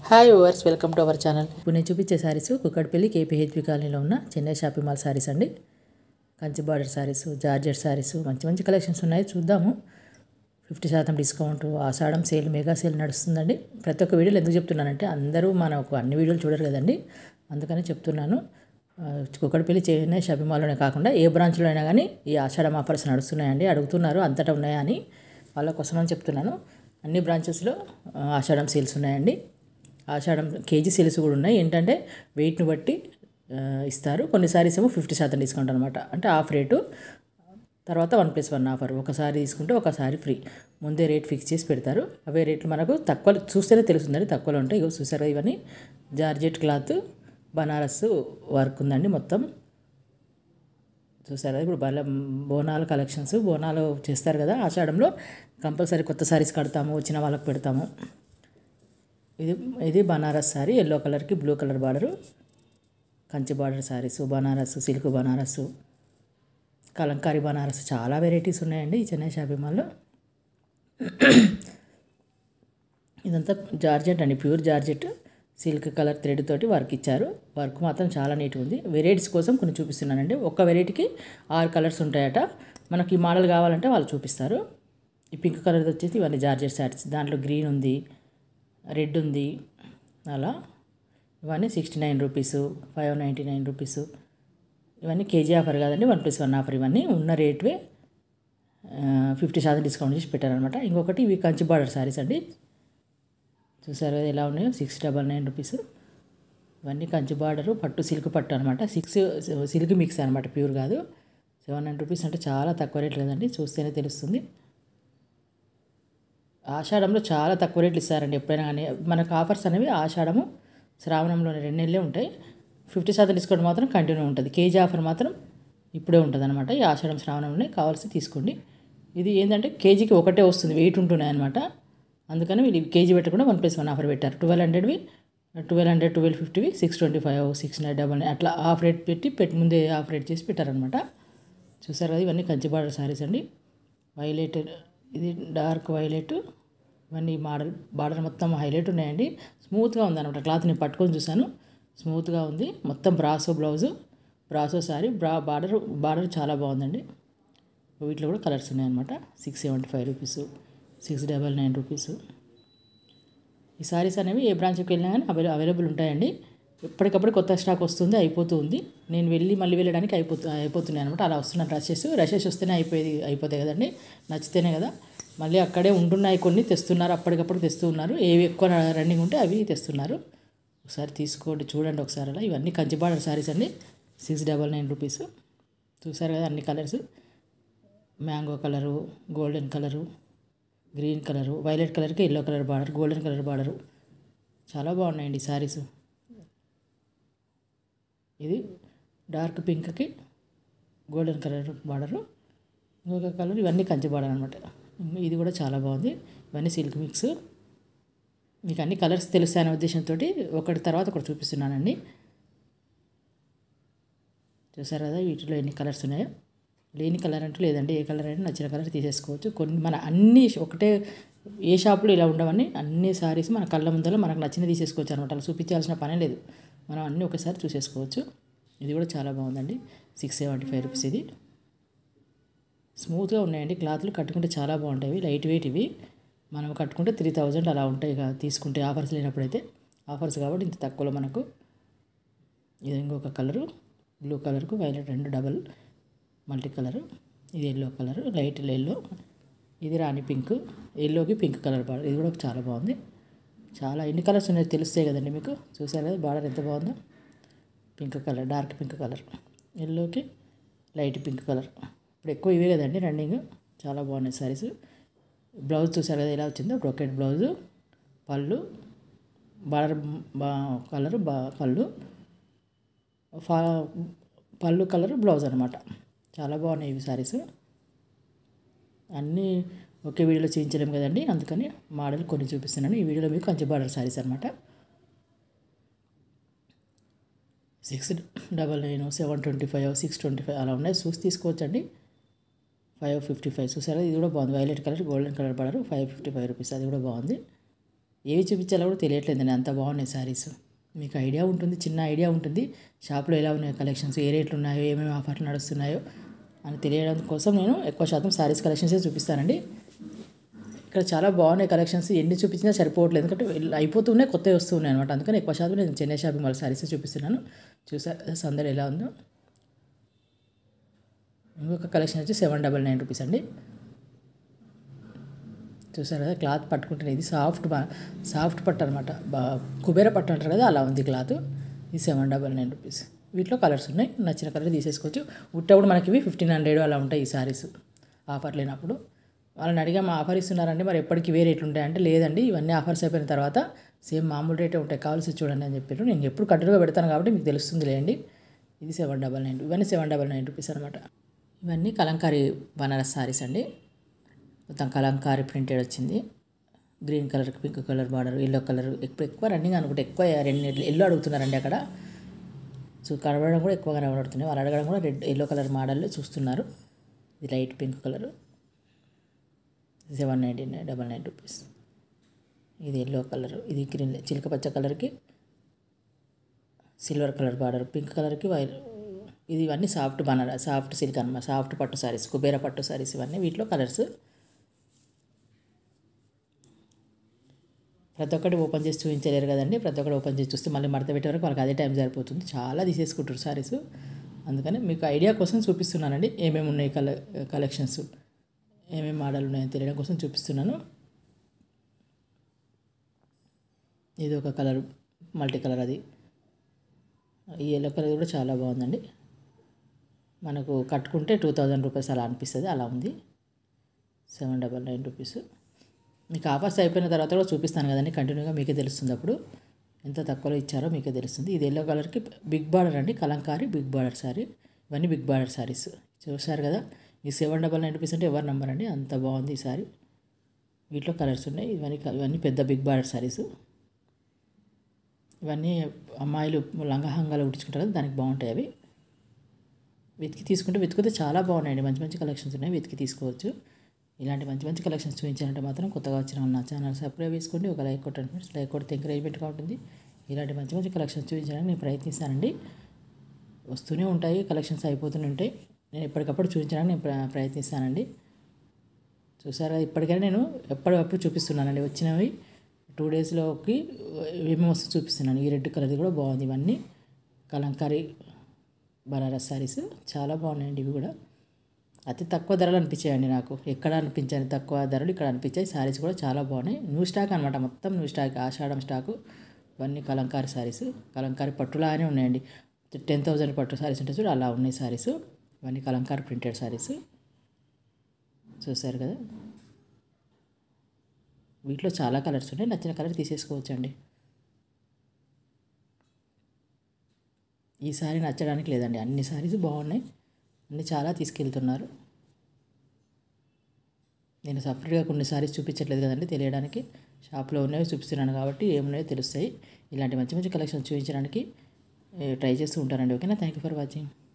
hi ఓవర్స్ welcome to our channel ఇప్పుడు నేను చూపించే శారీస్ కుక్కడపల్లి కేపీహెచ్పి కాలనీలో ఉన్న చెన్నై షాపింగ్ మాల్ శారీస్ అండి Kanchi border saris georgette saris మంచి మంచి కలెక్షన్స్ ఉన్నాయి చూద్దాము ఫిఫ్టీ శాతం డిస్కౌంట్ ఆషాఢం సేల్ మెగా సేల్ నడుస్తుందండి ప్రతి ఒక్క వీడియోలు ఎందుకు చెప్తున్నానంటే అందరూ మనకు అన్ని వీడియోలు చూడరు కదండి అందుకని చెప్తున్నాను ఆ, కుక్కడపల్లి చెన్నై షాపింగ్ మాల్లోనే కాకుండా ఏ బ్రాంచ్లో అయినా కానీ ఈ ఆషాఢం ఆఫర్స్ నడుస్తున్నాయండి అడుగుతున్నారు అంతటా ఉన్నాయా అని వాళ్ళ కోసం అని చెప్తున్నాను అన్ని బ్రాంచెస్లో ఆ, ఆషాఢం సేల్స్ ఉన్నాయండి ఆషాఢం కేజీ సేల్స్ కూడా ఉన్నాయి ఏంటంటే వెయిట్ని బట్టి ఆ, ఇస్తారు కొన్ని సారీస్ ఏమో ఫిఫ్టీ శాతం డిస్కౌంట్ అనమాట అంటే హాఫ్ రేటు తర్వాత వన్ ప్లస్ వన్ ఆఫర్ ఒకసారి తీసుకుంటే ఒకసారి ఫ్రీ ముందే రేట్ ఫిక్స్ చేసి పెడతారు అవే రేట్లు మనకు తక్కువ చూస్తేనే తెలుస్తుందండి తక్కువలో ఉంటాయి ఇగో చూసారా ఇవన్నీ జార్జెట్ క్లాత్ బనారస్ వర్క్ ఉందండి మొత్తం చూసారా ఇప్పుడు బల బోనాల కలెక్షన్స్ బోనాలు చేస్తారు కదా ఆషాఢంలో కంపల్సరీ కొత్త సారీస్ కడతాము వచ్చిన వాళ్ళకి పెడతాము ఇది ఇది బనారస్ శారీ ఎల్లో కలర్కి blue colour border Kanchi border saris Banaras silk Banaras Kalamkari Banaras చాలా వెరైటీస్ ఉన్నాయండి ఈ చెన్నై షాపింగ్ మాల్లో ఇదంతా జార్జెట్ అండి pure georgette silk colour thread తోటి వర్క్ ఇచ్చారు వర్క్ మాత్రం చాలా నీట్గా ఉంది వెరైటీస్ కోసం కొన్ని చూపిస్తున్నానండి ఒక్క వెరైటీకి ఆరు కలర్స్ ఉంటాయట మనకి ఈ మోడల్ కావాలంటే వాళ్ళు చూపిస్తారు ఈ పింక్ కలర్ వచ్చేసి ఇవన్నీ జార్జెట్ శారీస్ దాంట్లో గ్రీన్ ఉంది రెడ్ ఉంది అలా ఇవన్నీ sixty nine rupees five ninety nine rupees ఇవన్నీ కేజీ ఆఫర్ కాదండి వన్ ప్లస్ వన్ ఆఫర్ ఇవన్నీ ఉన్న రేట్వే ఫిఫ్టీ శాతం డిస్కౌంట్ చేసి పెట్టారనమాట ఇంకొకటి ఇవి కంచి బార్డర్ శారీస్ అండి చూసారు కదా ఎలా ఉన్నాయో సిక్స్ డబల్ నైన్ రూపీస్ ఇవన్నీ కంచి బార్డరు పట్టు సిల్క్ పట్టు అనమాట సిక్స్ సిల్క్ మిక్స్ అనమాట ప్యూర్ కాదు సెవెన్ నైన్ రూపీస్ అంటే చాలా తక్కువ రేట్ లేదండి చూస్తేనే తెలుస్తుంది ఆషాఢంలో చాలా తక్కువ రేట్లు ఇస్తారండి ఎప్పుడైనా కానీ మనకు ఆఫర్స్ అనేవి ఆషాఢము శ్రావణంలోనే రెండు నెలలే ఉంటాయి ఫిఫ్టీ శాతం డిస్కౌంట్ మాత్రం కంటిన్యూ ఉంటుంది కేజీ ఆఫర్ మాత్రం ఇప్పుడే ఉంటుంది అనమాట ఈ ఆషాఢం శ్రావణంలోనే కావాల్సి తీసుకోండి ఇది ఏంటంటే కేజీకి ఒకటే వస్తుంది వెయిట్ ఉంటున్నాయి అనమాట అందుకని వీళ్ళు కేజీ పెట్టకుండా వన్ ప్లస్ వన్ ఆఫర్ పెట్టారు ట్వెల్వ్ హండ్రెడ్వి ట్వెల్వ్ హండ్రెడ్ ట్వెల్వ్ ఫిఫ్టీవి six twenty five six nine double nine అట్లా ఆఫ్ రేట్ పెట్టి పెట్టి ముందే ఆఫ్ రేట్ చేసి పెట్టారనమాట చూసారు కదా ఇవన్నీ కంచి బార్డర్ శారీస్ అండి వైలెట్ ఇది డార్క్ వైలెట్ ఇవన్నీ మోడల్ బార్డర్ మొత్తం హైలైట్ ఉన్నాయండి స్మూత్గా ఉంది అనమాట క్లాత్ నేను పట్టుకొని చూసాను స్మూత్గా ఉంది మొత్తం బ్రాసో బ్లౌజు బ్రాసో శారీ బ్రా బార్డర్ బార్డర్ చాలా బాగుందండి వీటిలో కూడా కలర్స్ ఉన్నాయన్నమాట six seventy five rupees six double nine rupees ఈ సారీస్ అనేవి ఏ బ్రాంచ్కి వెళ్ళినా కానీ అవైల అవైలబుల్ ఉంటాయండి ఎప్పటికప్పుడు కొత్త స్టాక్ వస్తుంది అయిపోతుంది నేను వెళ్ళి మళ్ళీ వెళ్ళడానికి అయిపోతు అయిపోతున్నాయి అనమాట అలా వస్తున్నాను రషెస్ రషెస్ వస్తేనే అయిపోయేది అయిపోతాయి కదండి నచ్చితేనే కదా మళ్ళీ అక్కడే ఉంటున్నాయి కొన్ని తెస్తున్నారు అప్పటికప్పుడు తెస్తూ ఉన్నారు ఏవి ఎక్కువ రన్నింగ్ ఉంటే అవి తెస్తున్నారు ఒకసారి తీసుకోండి చూడండి ఒకసారి అలా ఇవన్నీ కంచి బార్డర్ శారీస్ అండి సిక్స్ డబల్ నైన్ రూపీస్ చూసారు కదా అన్ని colours mango colour golden colour green colour violet కలర్కి yellow colour border golden colour border చాలా బాగున్నాయండి ఈ శారీస్ ఇది డార్క్ పింక్కి గోల్డెన్ కలర్ బార్డరు ఇంకొక కలర్ ఇవన్నీ కంచి బార్డర్ అనమాట ఇది కూడా చాలా బాగుంది ఇవన్నీ సిల్క్ మిక్స్ మీకు అన్ని కలర్స్ తెలుస్తాయనే ఉద్దేశంతో ఒకటి తర్వాత ఒకటి చూపిస్తున్నానండి చూసారు కదా వీటిలో ఎన్ని కలర్స్ ఉన్నాయో లేని కలర్ అంటూ లేదండి ఏ కలర్ అయినా నచ్చిన కలర్ తీసేసుకోవచ్చు కొన్ని మన అన్ని ఒకటే ఏ షాపులో ఇలా ఉండవని అన్ని సారీస్ మన కళ్ళ ముందర మనకు నచ్చిన తీసేసుకోవచ్చు అనమాట అలా చూపించాల్సిన పనే లేదు మనం అన్నీ ఒకసారి చూసేసుకోవచ్చు ఇది కూడా చాలా బాగుందండి సిక్స్ సెవెంటీ ఫైవ్ రూపీస్ ఇది స్మూత్గా ఉన్నాయండి క్లాత్లు కట్టుకుంటే చాలా బాగుంటాయి లైట్ వెయిట్ ఇవి మనం కట్టుకుంటే త్రీ థౌజండ్ అలా ఉంటాయి ఇక తీసుకుంటే ఆఫర్స్ లేనప్పుడైతే ఆఫర్స్ కాబట్టి ఇంత తక్కువలో మనకు ఇది ఇంకొక కలరు బ్లూ కలర్కు వైలెట్ రెండు డబల్ మల్టీ కలరు ఇది ఎల్లో కలర్ లైట్ ఎల్లో ఇది రాణి పింక్ ఎల్లోకి పింక్ కలర్ బార్డర్ ఇది కూడా చాలా బాగుంది చాలా ఎన్ని కలర్స్ ఉన్నాయో తెలుస్తాయి కదండి మీకు చూసారు కదా బార్డర్ ఎంత బాగుందో pink colour dark pink colour ఎల్లోకి లైట్ పింక్ కలర్ ఇప్పుడు ఎక్కువ ఇవే కదండి రన్నింగ్ చాలా బాగున్నాయి సారీస్ బ్లౌజ్ చూసారు కదా ఎలా వచ్చిందో బ్రొకెట్ బ్లౌజు పళ్ళు బార్డర్ బా కలర్ బా పళ్ళు ఫా పళ్ళు కలర్ బ్లౌజ్ అనమాట చాలా బాగున్నాయి ఇవి సారీస్ అన్నీ ఒకే వీడియోలో చేయించలేము కదండి అందుకని మోడల్ కొన్ని చూపిస్తున్నాను ఈ వీడియోలో మీకు కంచి బార్డర్ సారీస్ అనమాట six double nine seven twenty five six twenty five అలా ఉన్నాయి చూసి తీసుకోవచ్చండి ఫైవ్ ఫిఫ్టీ ఫైవ్ చూసారా ఇది కూడా బాగుంది violet colour golden colour border five fifty five rupees అది కూడా బాగుంది ఏవి చూపించాలో కూడా తెలియట్లేదండి అంత బాగున్నాయి శారీస్ మీకు ఐడియా ఉంటుంది చిన్న ఐడియా ఉంటుంది షాప్లో ఎలా ఉన్నాయి కలెక్షన్స్ ఏ రేట్లు ఉన్నాయో ఏమేమి ఆఫర్లు నడుస్తున్నాయో అని తెలియడం కోసం నేను ఎక్కువ శాతం శారీస్ కలెక్షన్సే చూపిస్తానండి ఇక్కడ చాలా బాగున్నాయి కలెక్షన్స్ ఎన్ని చూపించినా సరిపోవట్లేదు ఎందుకంటే వెళ్ళ- అయిపోతున్నాయి కొత్తవి వస్తున్నాయి అనమాట అందుకని ఎక్కువ శాతం నేను చెన్నై షాపింగ్ మాల్ శారీస్ చూపిస్తున్నాను చూసారు సందడి ఎలా ఉందో ఇంకొక కలెక్షన్ వచ్చి సెవెన్ డబల్ నైన్ రూపీస్ అండి చూసారు కదా క్లాత్ పట్టుకుంటే ఇది సాఫ్ట్ బా సాఫ్ట్ పట్టు అనమాట బా కుబేర పట్టు అంటారు కదా అలా ఉంది క్లాత్ ఇది సెవెన్ డబల్ నైన్ రూపీస్ వీటిలో కలర్స్ ఉన్నాయి నచ్చిన కలర్ తీసేసుకోవచ్చు ఉట్టప్పుడు మనకి ఇవి ఫిఫ్టీన్ హండ్రెడ్ అలా ఉంటాయి ఈ సారీస్ ఆఫర్ లేనప్పుడు వాళ్ళని అడిగా మా ఆఫర్ ఇస్తున్నారండి మరి ఎప్పటికి ఇవే రేట్లు ఉంటాయంటే లేదండి ఇవన్నీ ఆఫర్స్ అయిపోయిన తర్వాత సేమ్ మామూలు రేటే ఉంటాయి కావాల్సి చూడండి అని చెప్పారు నేను ఎప్పుడు కంటిన్యూగా పెడతాను కాబట్టి మీకు తెలుస్తుంది లేండి ఇది సెవెన్ డబల్ నైన్ ఇవన్నీ సెవెన్ డబల్ నైన్ రూపీస్ అనమాట ఇవన్నీ కలంకారీ బనారస్ సారీస్ అండి మొత్తం కలంకారీ ప్రింటెడ్ వచ్చింది green colour pink colour border yellow colour ఎక్కువ ఎక్కువ రన్నింగ్ అనుకుంటే ఎక్కువ రెండు ఎల్లో అడుగుతున్నారండి అక్కడ సో కనబడడం కూడా ఎక్కువగా కనబడుతున్నాయి వాళ్ళు అడగడం కూడా రెడ్ ఎల్లో కలర్ మోడల్లో చూస్తున్నారు ఇది light pink colour seven ninety nine double nine rupees ఇది ఎల్లో కలర్ ఇది గ్రీన్ చిలక పచ్చ కలర్కి సిల్వర్ కలర్ బార్డర్ పింక్ కలర్కి వైర్ ఇది ఇవన్నీ సాఫ్ట్ బనారా సాఫ్ట్ సిల్క్ అనమాట సాఫ్ట్ పట్టు సారీస్ కుబేర పట్టు సారీస్ ఇవన్నీ వీటిలో కలర్స్ ప్రతి ఒక్కటి ఓపెన్ చేసి చూపించలేరు కదండి ప్రతి ఒక్కటి ఓపెన్ చేసి చూస్తే మళ్ళీ మడత పెట్టే వరకు వాళ్ళకి అదే టైం సరిపోతుంది చాలా తీసేసుకుంటారు సారీస్ అందుకని మీకు ఐడియా కోసం చూపిస్తున్నానండి ఏమేమి ఉన్నాయి కల కలెక్షన్స్ ఏమేమి మోడల్ ఉన్నాయని తెలియడం కోసం చూపిస్తున్నాను ఇది ఒక కలర్ మల్టీ కలర్ అది ఈ ఎల్లో కలర్ కూడా చాలా బాగుందండి మనకు కట్టుకుంటే టూ థౌజండ్ రూపీస్ అలా అనిపిస్తుంది అలా ఉంది సెవెన్ డబల్ నైన్ రూపీస్ మీకు ఆఫర్స్ అయిపోయిన తర్వాత కూడా చూపిస్తాను కదండి కంటిన్యూగా మీకే తెలుస్తుంది అప్పుడు ఎంత తక్కువలో ఇచ్చారో మీకే తెలుస్తుంది ఇది ఎల్లో కలర్కి బిగ్ బార్డర్ అండి కలంకారీ బిగ్ బార్డర్ సారీ ఇవన్నీ బిగ్ బార్డర్ సారీస్ చూసారు కదా ఈ సెవెన్ డబల్ నైన్ రూపీస్ అంటే ఎవరి నెంబర్ అండి అంత బాగుంది ఈ సారీ వీటిలో కలర్స్ ఉన్నాయి ఇవన్నీ ఇవన్నీ పెద్ద బిగ్ బార్డర్ సారీస్ ఇవన్నీ అమ్మాయిలు లంగాహంగాలు కుట్టించుకుంటారు కదా దానికి బాగుంటాయి అవి వెతికి తీసుకుంటే వెతికితే చాలా బాగున్నాయండి మంచి మంచి కలెక్షన్స్ ఉన్నాయి వెతికి తీసుకోవచ్చు ఇలాంటి మంచి మంచి కలెక్షన్స్ చూపించాలంటే మాత్రం కొత్తగా వచ్చిన వాళ్ళు నా ఛానల్ సబ్స్క్రైబ్ చేసుకోండి ఒక లైక్ కొట్టండి ఫ్రెండ్స్ లైక్ కొడితే ఎంకరేజ్మెంట్గా ఉంటుంది ఇలాంటి మంచి మంచి కలెక్షన్స్ చూపించడానికి నేను ప్రయత్నిస్తానండి వస్తూనే ఉంటాయి కలెక్షన్స్ అయిపోతూనే ఉంటాయి నేను ఎప్పటికప్పుడు చూపించడానికి నేను ప్ర- ప్రయత్నిస్తానండి చూసారా ఇప్పటికైనా నేను ఎప్పటికప్పుడు చూపిస్తున్నానండి వచ్చినవి టూ డేస్లోకి ఏమేమి వస్తే చూపిస్తున్నాను ఈ రెడ్ కలర్ది కూడా బాగుంది ఇవన్నీ కలంకారీ బనారస్ సారీస్ చాలా బాగున్నాయండి ఇవి కూడా అతి తక్కువ ధరలు అనిపించాయండి నాకు ఎక్కడ అనిపించాయి తక్కువ ధరలు ఇక్కడ అనిపించాయి సారీస్ కూడా చాలా బాగున్నాయి న్యూ స్టాక్ అనమాట మొత్తం న్యూ స్టాక్ ఆషాఢం స్టాకు ఇవన్నీ కలంకారీ సారీస్ కలంకారీ పట్టులానే ఉన్నాయండి టెన్ థౌజండ్ పట్టు సారీస్ ఉంటే చూడు అలా ఉన్నాయి సారీస్ ఇవన్నీ కలంకారీ ప్రింటెడ్ సారీస్ చూసారు కదా వీటిలో చాలా కలర్స్ ఉన్నాయి నచ్చిన కలర్ తీసేసుకోవచ్చండి ఈ సారీ నచ్చడానికి లేదండి అన్ని సారీస్ బాగున్నాయి అన్ని చాలా తీసుకెళ్తున్నారు నేను సపరేట్గా కొన్ని సారీస్ చూపించట్లేదు కదండి తెలియడానికి షాప్లో ఉన్నవి చూపిస్తున్నాను కాబట్టి ఏమున్నాయో తెలుస్తాయి ఇలాంటి మంచి మంచి కలెక్షన్స్ చూపించడానికి ఏ, ట్రై చేస్తూ ఉంటానండి ఓకేనా థ్యాంక్ యూ ఫర్ వాచింగ్